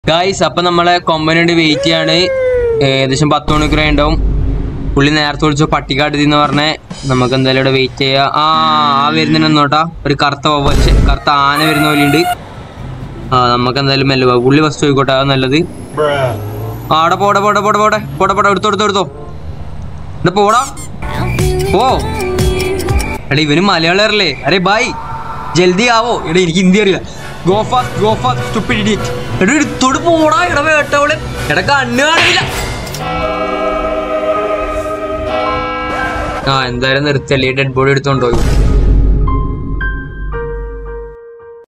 Guys അപ്പൊ നമ്മളെ കൊമ്പന് വേണ്ടി വെയിറ്റ് ചെയ്യാണ് ഏകദേശം പത്ത് മണിക്കൂർ ഉണ്ടാവും പുള്ളി നേരത്തെ വിളിച്ചു പട്ടിക്കാട് എന്ന് പറഞ്ഞേ നമുക്ക് എന്തായാലും ഇവിടെ വെയിറ്റ് ചെയ്യാം ആ ആ വരുന്നുണ്ടെന്നോട്ടാ ഒരു കറുത്ത വവ്വാൽ, ശ്ശെ, കറുത്ത ആന വരുന്ന പോലെ ഉണ്ട് ആ നമുക്ക് എന്തായാലും മെല്ലെ പോവാം. പുള്ളി ഫസ്റ്റ് പോയിക്കോട്ടെ അത് നല്ലത് ആ അവിടെ പോടെ പോടെ പോടെ പോടെ പോടെ പോടെ എടുത്തോ എടുത്തോ എടുത്തോ ഇവിടെ പോടാ ഓ എടാ ഇവന് മലയാളല്ലേ അരെ ബായ് ജൽദി ആവോ എടാ എനിക്ക് ഹിന്ദി അറിയില്ല go fast go fast stupid idiot എടാ എടുത്തോട് പോടാ എടാ വേട്ടവളെ എടാ കണ്ണ് കാണില്ല ആ എന്തായാലും നിർത്തല്ലേ ഡെഡ് ബോഡി എടുത്തോണ്ട് പോയി